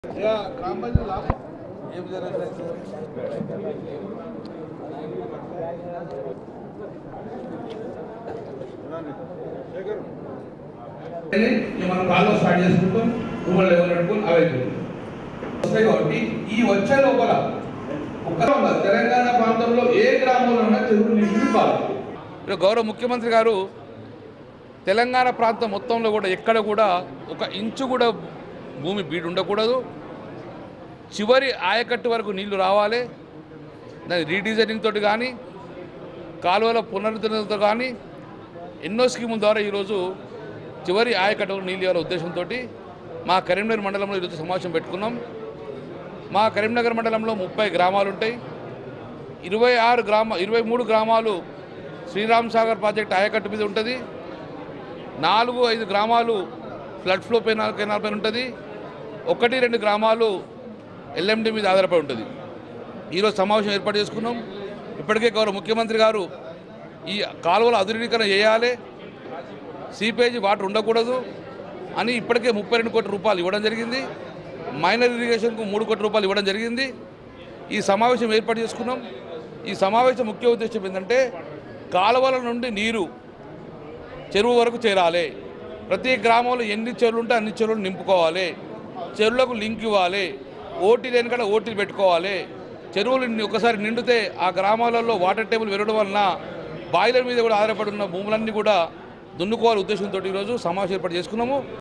या ग्रामपंचायत लाभ ఏం జరగలేదు ఇక మనం కాల్లో స్టార్ట్ చేసుకుంటాం రూమల్ లెవెల్ పెట్టుకొని అవి అయిపోతుంది. వస్తాయి కాబట్టి ఈ వచ్చే లోపల ఒక్క ఉండదు. తెలంగాణ ప్రాంతంలో ఏ గ్రామంలో ఉన్నా చెరువులు నీళ్ళు కాదు ఇప్పుడు గౌరవ ముఖ్యమంత్రి గారు తెలంగాణ ప్రాంతం మొత్తంలో కూడా ఎక్కడ కూడా ఒక ఇంచు కూడా భూమి బీడు ఉండకూడదు చివరి ఆయకట్టు వరకు నీళ్లు రావాలి దాని రీడిజైనింగ్ తోటి కానీ కాలువల పునరుద్ధరణతో కానీ ఎన్నో స్కీముల ద్వారా ఈరోజు చివరి ఆయకట్టు వరకు నీళ్ళు ఇవ్వాల ఉద్దేశంతో మా కరీంనగర్ మండలంలో ఈరోజు సమావేశం పెట్టుకున్నాం మా కరీంనగర్ మండలంలో ముప్పై గ్రామాలు ఉంటాయి ఇరవై ఆరు గ్రామ ఇరవై మూడు గ్రామాలు శ్రీరామ్ సాగర్ ప్రాజెక్ట్ ఆయకట్టు మీద ఉంటుంది నాలుగు ఐదు గ్రామాలు ఫ్లడ్ ఫ్లో పైన కెనాల్ పైన ఉంటుంది ఒకటి రెండు గ్రామాలు ఎల్ఎండి మీద ఆధారపడి ఉంటుంది ఈరోజు సమావేశం ఏర్పాటు చేసుకున్నాం ఇప్పటికే గౌరవ ముఖ్యమంత్రి గారు ఈ కాలువల ఆధునీకరణ చేయాలి సీపేజీ వాటర్ ఉండకూడదు అని ఇప్పటికే ముప్పై రెండు కోట్ల రూపాయలు ఇవ్వడం జరిగింది మైనర్ ఇరిగేషన్కు మూడు కోట్ల రూపాయలు ఇవ్వడం జరిగింది ఈ సమావేశం ఏర్పాటు చేసుకున్నాం ఈ సమావేశం ముఖ్య ఉద్దేశం ఏంటంటే కాలువల నుండి నీరు చెరువు వరకు చేరాలి ప్రతి గ్రామంలో ఎన్ని చెరువులు ఉంటే అన్ని చెరువులు నింపుకోవాలి చెరువులకు లింక్ ఇవ్వాలి ఓటీ లేని కాడ ఓటీలు పెట్టుకోవాలి చెరువులు ని- ఒకసారి నిండితే ఆ గ్రామాలలో వాటర్ టేబుల్ పెరగడం వలన బాయిలర్ మీద కూడా ఆధారపడి ఉన్న భూములన్నీ కూడా దున్నుకోవాలి ఉద్దేశంతో ఈరోజు సమావేశం ఏర్పాటు చేసుకున్నాము